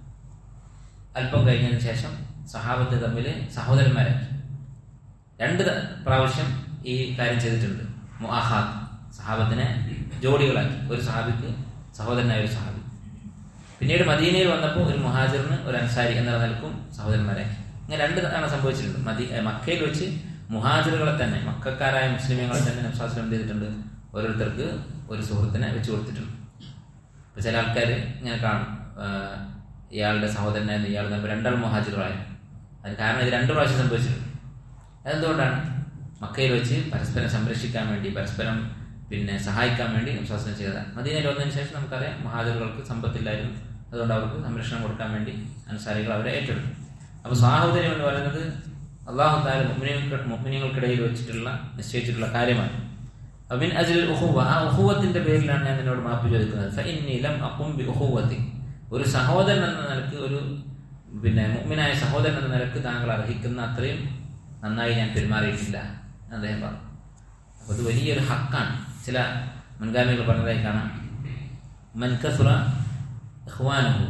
അല്പം കഴിഞ്ഞതിന് ശേഷം സഹാബത്ത് തമ്മിൽ സഹോദരന്മാരാക്കി രണ്ട് ത- പ്രാവശ്യം ഈ കാര്യം ചെയ്തിട്ടുണ്ട് മുആഹാദ് സഹാബത്തിനെ ജോഡികളാക്കി ഒരു സഹാബിക്ക് സഹോദരനായ ഒരു സഹാബി പിന്നീട് മദീനയിൽ വന്നപ്പോൾ ഒരു മുഹാജിറിന് ഒരു അൻസാരി എന്ന നിലക്കും സഹോദരന്മാരെ ഇങ്ങനെ രണ്ട് തവണ സംഭവിച്ചിട്ടുണ്ട് മദീ ഏ, മക്കയിൽ വെച്ച് മുഹാജിറുകളെ തന്നെ മക്കാരായ മുസ്ലിമുകളെ തന്നെ നബ്സാസ്ലം എന്ത് ചെയ്തിട്ടുണ്ട് ഓരോരുത്തർക്ക് ഒരു സുഹൃത്തിനെ വെച്ച് കൊടുത്തിട്ടുണ്ട് ഇപ്പൊ ചില ആൾക്കാർ ഇങ്ങനെ കാണും ആ, ഇയാളുടെ സഹോദരനായിരുന്നു ഇയാൾ തമ്മിൽ രണ്ടാൾ മുഹാജിറുകളായിരുന്നു അതിന് കാരണം ഇത് രണ്ടു പ്രാവശ്യം സംഭവിച്ചിട്ടുണ്ട് അതെന്തുകൊണ്ടാണ് മക്കയിൽ വെച്ച് പരസ്പരം സംരക്ഷിക്കാൻ വേണ്ടി പരസ്പരം പിന്നെ സഹായിക്കാൻ വേണ്ടി വിശ്വാസം ചെയ്തതാണ് മദീനയിൽ വന്നതിന് ശേഷം നമുക്കറിയാം മഹാജറുകൾക്ക് സമ്പത്തില്ലായിരുന്നു അതുകൊണ്ട് അവർക്ക് സംരക്ഷണം കൊടുക്കാൻ വേണ്ടി അനുസാരികൾ അവരെ ഏറ്റെടുത്തു അപ്പൊ സാഹോദര്യം എന്ന് പറയുന്നത് അള്ളാഹു താല മുഗ്മിനികൾക്കിടയിൽ വെച്ചിട്ടുള്ള നിശ്ചയിച്ചിട്ടുള്ള കാര്യമാണ് അബിൻ അജിൽ ഉഹുവ ആ ഉഹുവത്തിന്റെ പേരിലാണ് ഞാൻ നിന്നോട് മാപ്പ് ചോദിക്കുന്നത് ഫഇന്നി ലം അഖും ബി ഉഹുവത്തി ഒരു സഹോദരൻ എന്ന നിലക്ക് ഒരു പിന്നെ മുഗ്മിനായ സഹോദരൻ എന്ന നിലക്ക് താങ്കൾ അർഹിക്കുന്ന അത്രയും നന്നായി ഞാൻ പെരുമാറിയിട്ടില്ല എന്ന് അദ്ദേഹം പറഞ്ഞു അപ്പൊ അത് വലിയൊരു ഹക്കാണ് ചില മുൻഗാമികൾ പറഞ്ഞതായി കാണാം മൻ കസുറ ഇഖ്വാനുഹു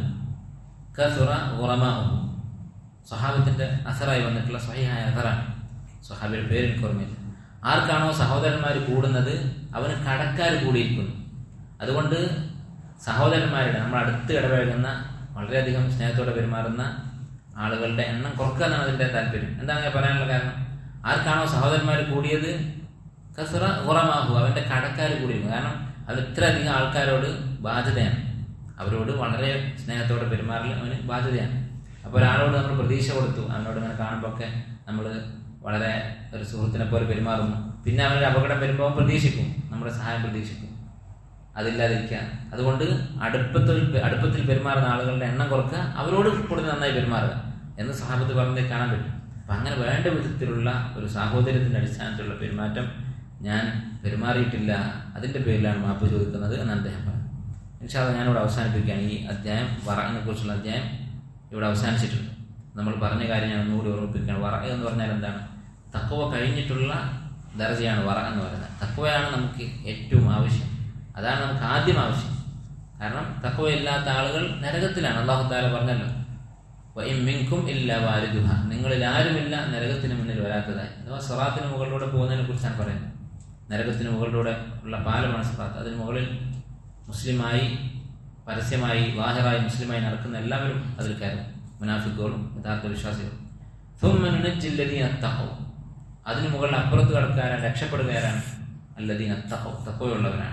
കസുറ ഉറമാഹു സ്വഹാബത്തിന്റെ അസറായി വന്നിട്ടുള്ള സ്വഹിയായ അസറാണ് സ്വഹാബിയുടെ പേര് എനിക്ക് ഓർമ്മയില്ല ആർക്കാണോ സഹോദരന്മാർ കൂടുന്നത് അവന് കടക്കാർ കൂടിയിരിക്കുന്നു അതുകൊണ്ട് സഹോദരന്മാരുടെ നമ്മൾ അടുത്ത് ഇടപഴകുന്ന വളരെയധികം സ്നേഹത്തോടെ പെരുമാറുന്ന ആളുകളുടെ എണ്ണം കുറക്കുക എന്നാണ് അതിന്റെ താല്പര്യം എന്താണ് ഞാൻ പറയാനുള്ള കാരണം ആർക്കാണോ സഹോദരന്മാർ കൂടിയത് കസുറ ഉറമാഹു അവന്റെ കടക്കാർ കൂടിയിരുന്നു കാരണം അവൻ ഇത്രയധികം ആൾക്കാരോട് ബാധ്യതയാണ് അവരോട് വളരെ സ്നേഹത്തോടെ പെരുമാറൽ അവന് ബാധ്യതയാണ് അപ്പോൾ ഒരാളോട് നമ്മൾ പ്രതീക്ഷ കൊടുത്തു അവനോട് ഇങ്ങനെ കാണുമ്പോൾ ഒക്കെ നമ്മൾ വളരെ ഒരു സുഹൃത്തിനെ പോലെ പെരുമാറുന്നു പിന്നെ അവനൊരു അപകടം വരുമ്പോൾ പ്രതീക്ഷിക്കും നമ്മുടെ സഹായം പ്രതീക്ഷിക്കും അതില്ലാതിരിക്കുക അതുകൊണ്ട് അടുപ്പത്തിൽ അടുപ്പത്തിൽ പെരുമാറുന്ന ആളുകളുടെ എണ്ണം കുറക്കുക അവരോട് കൂടുതൽ നന്നായി പെരുമാറുക എന്ന് സഹാബത്ത് പറഞ്ഞത് കാണാൻ പറ്റും അപ്പൊ അങ്ങനെ വേണ്ട വിധത്തിലുള്ള ഒരു സാഹോദര്യത്തിന്റെ അടിസ്ഥാനത്തിലുള്ള പെരുമാറ്റം ഞാൻ പെരുമാറിയിട്ടില്ല അതിന്റെ പേരിലാണ് മാപ്പ് ചോദിക്കുന്നത് എന്ന് അദ്ദേഹം പറഞ്ഞു ഇൻഷാല്ല ഞാനിവിടെ അവസാനിപ്പിക്കുകയാണ് ഈ അധ്യായം വറനെ കുറിച്ചുള്ള അധ്യായം ഇവിടെ അവസാനിച്ചിട്ടുണ്ട് നമ്മൾ പറഞ്ഞ കാര്യം ഞാൻ ഒന്നുകൂടി ഓർമ്മിപ്പിക്കുകയാണ് വറ എന്ന് പറഞ്ഞാൽ എന്താണ് തക്കവ കഴിഞ്ഞിട്ടുള്ള ദർജയാണ് വറ എന്ന് പറയുന്നത് തക്കവയാണ് നമുക്ക് ഏറ്റവും ആവശ്യം അതാണ് നമുക്ക് ആദ്യം ആവശ്യം കാരണം തക്കവയില്ലാത്ത ആളുകൾ നരകത്തിലാണ് അള്ളാഹു താല പറഞ്ഞല്ലോ മിൻകും ഇല്ല വാരിദുഹ നിങ്ങളിൽ ആരുമില്ല നരകത്തിന് മുന്നിൽ വരാത്തതായി അഥവാ സ്വറാത്തിന് മുകളിലൂടെ പോകുന്നതിനെ കുറിച്ചാണ് പറയുന്നത് നരകത്തിന് മുകളിലൂടെ ഉള്ള പാലമാണ് സ്വറാത്ത് അതിന് മുകളിൽ മുസ്ലിമായി പരസ്യമായി വാഹിറായി മുസ്ലിമായി നടക്കുന്ന എല്ലാവരും അതിൽ കയറും മുനാഫിക്കുകളും യഥാർത്ഥ വിശ്വാസികളും ജില്ലതീനത്തഹവും അതിന് മുകളിൽ അപ്പുറത്ത് കടക്കാരാണ് രക്ഷപ്പെടുകയാരാണ് അല്ലദീൻ തക്കവയുള്ളവരാണ്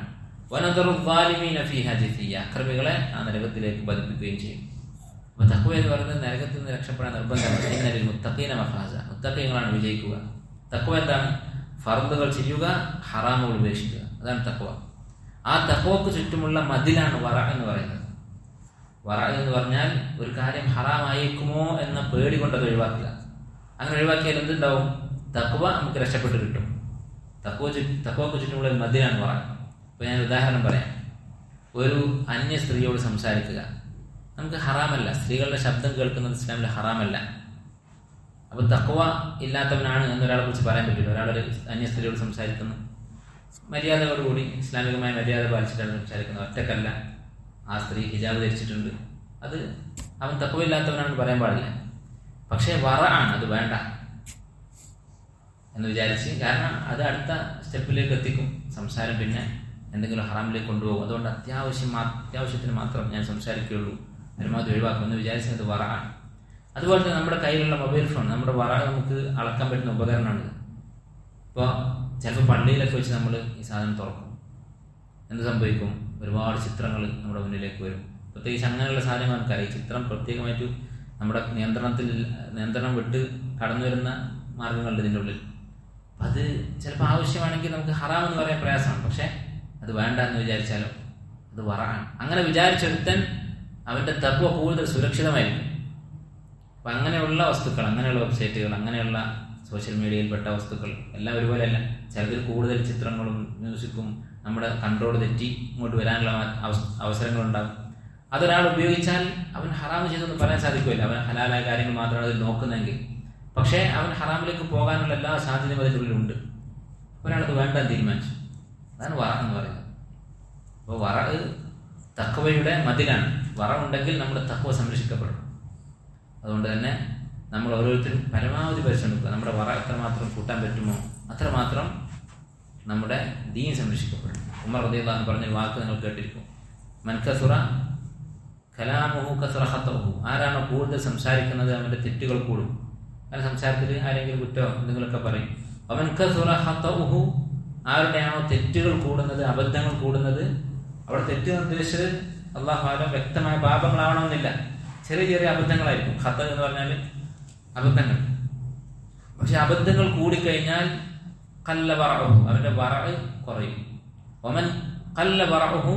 അക്രമികളെ ആ നരകത്തിലേക്ക് പതിപ്പിക്കുകയും ചെയ്യും അപ്പൊ തക്കവ എന്ന് പറയുന്നത് നരകത്തിൽ നിന്ന് രക്ഷപ്പെടാൻ നിർബന്ധമാണ് ഇന്നലിൽ മുത്തഖീന മഫാസ മുത്തഖീങ്ങളാണ് വിജയിക്കുക തക്കവ എന്താണ് ഫർദുകൾ ചെയ്യുക ഹറാമുകൾ ഉപേക്ഷിക്കുക അതാണ് തക്കവ ആ തക്കവക്ക് ചുറ്റുമുള്ള മതിലാണ് വറ എന്ന് പറയുന്നത് വറ എന്ന് പറഞ്ഞാൽ ഒരു കാര്യം ഹറാമായേക്കുമോ എന്ന പേടി കൊണ്ട് അത് ഒഴിവാക്കുക അങ്ങനെ ഒഴിവാക്കിയാൽ എന്തുണ്ടാവും തക്കവ നമുക്ക് രക്ഷപ്പെട്ട് കിട്ടും തക്കവ തക്കവക്ക് ചുറ്റുമുള്ള ഒരു മതിലാണ് വറ ഇപ്പൊ ഞാൻ ഉദാഹരണം പറയാം ഒരു അന്യ സ്ത്രീയോട് സംസാരിക്കുക നമുക്ക് ഹറാമല്ല സ്ത്രീകളുടെ ശബ്ദം കേൾക്കുന്നത് ഇസ്ലാമിൽ ഹറാമല്ല അപ്പൊ തക്കവ ഇല്ലാത്തവനാണ് എന്നൊരാളെ കുറിച്ച് പറയാൻ പറ്റില്ല ഒരാളൊരു അന്യ സ്ത്രീയോട് സംസാരിക്കുന്നു മര്യാദയോടുകൂടി ഇസ്ലാമികമായ മര്യാദ പാലിച്ചിട്ടാണ് സംസാരിക്കുന്നത് ഒറ്റക്കല്ല ആ സ്ത്രീ ഹിജാബ് ധരിച്ചിട്ടുണ്ട് അത് അവൻ തക്കവയില്ലാത്തവനാണെന്ന് പറയാൻ പാടില്ല പക്ഷേ വറ ആണ് അത് വേണ്ട എന്ന് വിചാരിച്ച് കാരണം അത് അടുത്ത സ്റ്റെപ്പിലേക്ക് എത്തിക്കും സംസാരം പിന്നെ എന്തെങ്കിലും ഹറാമിലേക്ക് കൊണ്ടുപോകും അതുകൊണ്ട് അത്യാവശ്യം അത്യാവശ്യത്തിന് മാത്രം ഞാൻ സംസാരിക്കുകയുള്ളൂ പരമാവധി ഒഴിവാക്കും എന്ന് വിചാരിച്ചത് വറ ആണ് അതുപോലെ തന്നെ നമ്മുടെ കയ്യിലുള്ള മൊബൈൽ ഫോൺ നമ്മുടെ വറ നമുക്ക് അളക്കാൻ പറ്റുന്ന ഉപകരണമാണ് ഇപ്പോൾ ചിലപ്പോൾ പള്ളിയിലൊക്കെ വെച്ച് നമ്മൾ ഈ സാധനം തുറക്കും എന്ത് സംഭവിക്കും ഒരുപാട് ചിത്രങ്ങൾ നമ്മുടെ മുന്നിലേക്ക് വരും പ്രത്യേകിച്ച് അങ്ങനെയുള്ള സാധനങ്ങൾ നമുക്കറിയാം ചിത്രം പ്രത്യേകമായിട്ട് നമ്മുടെ നിയന്ത്രണത്തിൽ നിയന്ത്രണം വിട്ട് കടന്നു വരുന്ന മാർഗങ്ങളുണ്ട് ഇതിൻ്റെ ഉള്ളിൽ അത് ചിലപ്പോൾ ആവശ്യമാണെങ്കിൽ നമുക്ക് ഹറാം എന്ന് പറയാൻ പ്രയാസമാണ് പക്ഷേ അത് വേണ്ട എന്ന് വിചാരിച്ചാലോ അത് വറാണ് അങ്ങനെ വിചാരിച്ചെടുത്തൻ അവന്റെ തത്വ കൂടുതൽ സുരക്ഷിതമായിരിക്കും അപ്പൊ അങ്ങനെയുള്ള വസ്തുക്കൾ അങ്ങനെയുള്ള വെബ്സൈറ്റുകൾ അങ്ങനെയുള്ള സോഷ്യൽ മീഡിയയിൽപ്പെട്ട വസ്തുക്കൾ എല്ലാം ഒരുപോലെയല്ല ചിലതിൽ കൂടുതൽ ചിത്രങ്ങളും മ്യൂസിക്കും നമ്മുടെ കൺട്രോൾ തെറ്റി ഇങ്ങോട്ട് വരാനുള്ള അവസരങ്ങളുണ്ടാകും അതൊരാൾ ഉപയോഗിച്ചാൽ അവൻ ഹറാം ചെയ്തെന്ന് പറയാൻ സാധിക്കില്ല അവൻ ഹലാലായ കാര്യങ്ങൾ മാത്രമാണ് അതിൽ നോക്കുന്നതെങ്കിൽ പക്ഷേ അവൻ ഹറാമിലേക്ക് പോകാനുള്ള എല്ലാ സാധ്യതയും അതിൻ്റെ ഉള്ളിലുണ്ട് ഒരാളത് വേണ്ട തീരുമാനിച്ചു അതാണ് വറ എന്ന് പറയുന്നത് അപ്പോൾ വറ തക്കവയുടെ മതിലാണ് വറ ഉണ്ടെങ്കിൽ നമ്മുടെ തക്കവ സംരക്ഷിക്കപ്പെടും അതുകൊണ്ട് തന്നെ നമ്മൾ ഓരോരുത്തരും പരമാവധി പരിശ്രമിക്കുക നമ്മുടെ വറ എത്രമാത്രം കൂട്ടാൻ പറ്റുമോ അത്രമാത്രം നമ്മുടെ ദീൻ സംരക്ഷിക്കപ്പെടും ഉമർ റദിയല്ലാഹു അൻഹു പറഞ്ഞ വാക്ക് നിങ്ങൾ കേട്ടിരിക്കും മൻകസുറ കലാമുഹു കസുറ ഹത്തഹു ആരാണോ കൂടുതൽ സംസാരിക്കുന്നത് അവന്റെ തെറ്റുകൾ കൂടും അങ്ങനെ സംസാരത്തിൽ ആരെങ്കിലും കുറ്റോ എന്തെങ്കിലുമൊക്കെ പറയും അവൻ കസുറ ഹത്തഹു ആരുടെയാണോ തെറ്റുകൾ കൂടുന്നത് അബദ്ധങ്ങൾ കൂടുന്നത് അവിടെ തെറ്റ് എന്ന് ഉദ്ദേശിച്ചത് അള്ളാഹു ആലം വ്യക്തമായ പാപങ്ങളാവണമെന്നില്ല ചെറിയ ചെറിയ അബദ്ധങ്ങളായിരിക്കും ഹത്ത എന്ന് പറഞ്ഞാൽ അബദ്ധങ്ങൾ പക്ഷെ അബദ്ധങ്ങൾ കൂടിക്കഴിഞ്ഞാൽ കല്ല വറഹു അവന്റെ വറ കുറയും ഒമൻ കല്ല വറഹു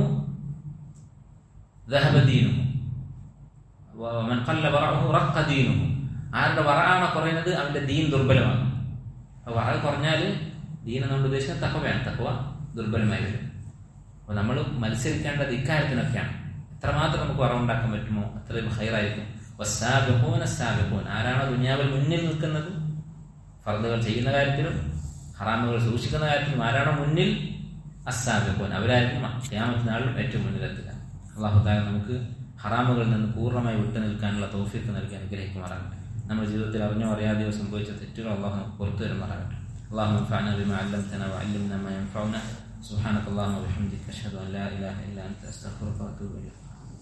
ദഹബദീനുഹു ഒമൻ കല്ല വറഹു റഖദീനുഹു ആരുടെ വറആണ് കുറയുന്നത് അവന്റെ ദീൻ ദുർബലമാണ് അപ്പൊ വറ കുറഞ്ഞാൽ ദീൻ നമ്മൾ ഉദ്ദേശിക്കുന്നത് തക്കവയാണ് തക്കവ ദുർബലമായി വരും അപ്പൊ നമ്മൾ മത്സരിക്കേണ്ടത് ഇക്കാര്യത്തിനൊക്കെയാണ് എത്രമാത്രം നമുക്ക് വറവുണ്ടാക്കാൻ പറ്റുമോ അത്രയും ഹൈറായിരിക്കും വസ്സാബിഹൂന സാബിഹൂൻ ആരാണോ ദുനിയാവിൽ മുന്നിൽ നിൽക്കുന്നത് ഫർദുകൾ ചെയ്യുന്ന കാര്യത്തിലും ഹറാമുകൾ സൂക്ഷിക്കുന്ന കാര്യത്തിലും ആരാണോ മുന്നിൽ അസാബിഹൂൻ അവരായിരിക്കും ക്യാമത്തിനാളും ഏറ്റവും മുന്നിലെത്തുക അള്ളാഹു താല നമുക്ക് ഹറാമുകളിൽ നിന്ന് പൂർണ്ണമായി വിട്ടു നിൽക്കാനുള്ള തോഫിക്ക് നൽകി അനുഗ്രഹിക്കുമാറാകട്ടെ നമ്മുടെ ജീവിതത്തിൽ അറിഞ്ഞോ അറിയാതെയോ സംഭവിച്ച തെറ്റുകൾ അള്ളാഹു നമുക്ക് പുറത്തു തരുമാറാകട്ടെ اللهم انفعنا بما علمتنا وعلمنا ما ينفعنا سبحانك اللهم وبحمدك اشهد ان لا اله الا انت استغفرك واتوب اليك